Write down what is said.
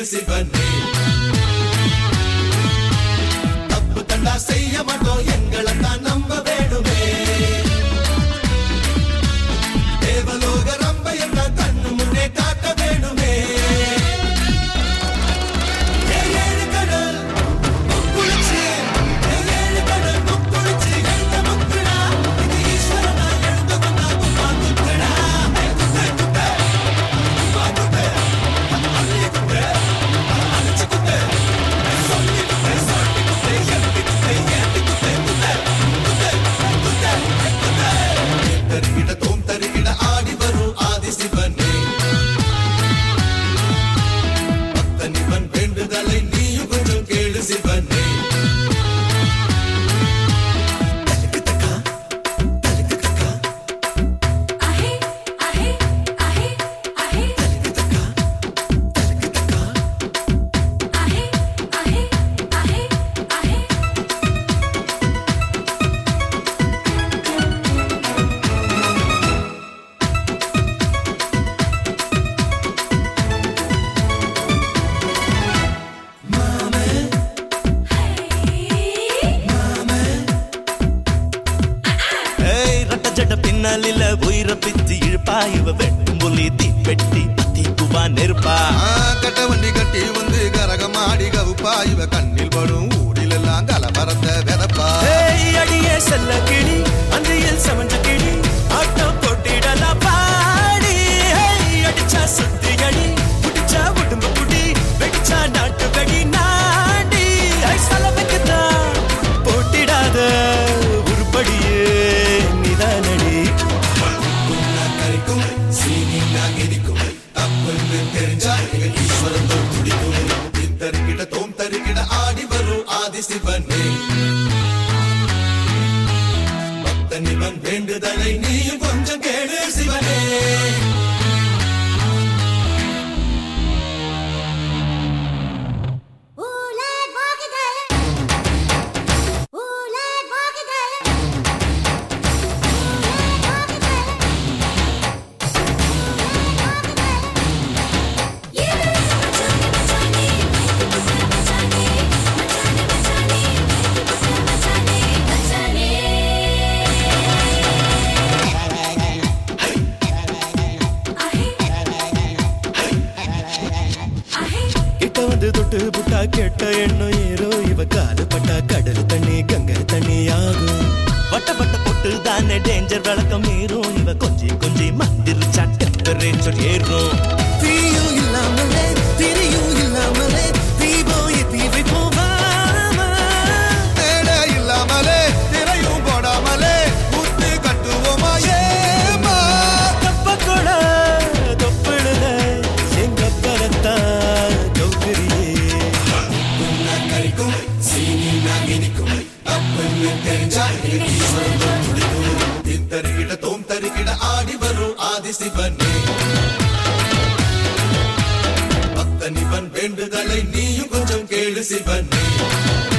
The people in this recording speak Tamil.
கேளு சிவனே தப்பு கண்டா செய்ய மாட்டோம் எங்களை தான் நம்ப வேணுமே தேவலோக ரம்ப என்ற கண்ணு முன்னே காட்ட வேணுமே ஏழு ஏழு கடல் முக்குளிச்சு ஏழு கடல் முக்குளிச்சு எழுந்த முக்குடா இது ஈஸ்வரனா எழுந்து வந்தா குப்பா குத்தடா குத்த குத்த குப்பா குத்த அள்ளிய குத்த அழிச்சு குத்த சொல்லி குத்த சொல்லி குத்த எழுதி குத்த ஏத்தி குத்த குத்த குத்த குத்த குத்த தருகிட தோம் தருகிட ஆடி வரும் ஆதி சிவனே பக்தனிவன் வேண்டுதலை நீயும் கொஞ்சம் கேளு சிவனே आहे आहे आहे आहे आहे आहे आहे आहे ஏய் ரட்ட ஜட பின்னாலில உயிர பிச்சு இழுப்பா இவ வெட்டும் புலி தீப்பெட்டி தீக்குவா நெருப்பா ஆ, கட்ட வண்டி கட்டி வந்து கரகமாடி கவுப்பா இவ கண்ணில் படும் ஊரில் எல்லாம் கலவரத்தை விதப்பா ஏய் அடியே செல்ல கிளி அந்தியில் சமஞ்ச கிளி ஆட்டம் போட்டிடலாம் பாடி ஏய் அடிச்சா சுத்தி அடி புடிச்சா உடம்பு புடி வெடிச்சா நாட்டு வெடி நாடி ஐ சலவைக்குதா போட்டிடாத உருப்படியே நிதானடி உன்னா கரிக்கும் சீனி நான் இனிக்கும் தப்புன்னு தெரிஞ்சா எங்க ஈஸ்வரன் தான் துடிக்கும் தருகிட தோம் தருகிட ஆடி வரும் ஆதி சிவனே பக்தனிவன் வேண்டுதலை நீயும் கொஞ்சம் கேளு சிவனே ஊலே போகுதே ஊலே போகுதே கிட்ட வந்து தொட்டு புட்டா கெட்ட எண்ணம் ஏறோ இவ காலு பட்டா கடல் தண்ணி கங்கை தண்ணி ஆகும் வட்ட வட்ட பொட்டு தானே டேஞ்சர் விளக்கம் ஏறும் இவ கொஞ்சி கொஞ்சி மந்திரிச்சா டெம்பரேச்சர் ஏறும் தீயும் இல்லாமலே திரியும் இல்லாமலே தீபம் ஏத்தி வைப்போம் வாமா. தேட இல்லாமலே திரையும் போடாமலே முத்து கட்டுவோமா ஏமா தப்பக்கூட தொப்பிடுல எங்க பரத்தான் கௌகரியே உன்னா கரிக்கும் சீனி நான் இனிக்கும் தப்புன்னு தெரிஞ்சா எங்க ஈஸ்வரன் தான் துடிக்கும் தருகிட தோம் தருகிட ஆடி வரும் ஆதி சிவனே பக்தனிவன் வேண்டுதலை நீயும் கொஞ்சம் கேளு சிவனே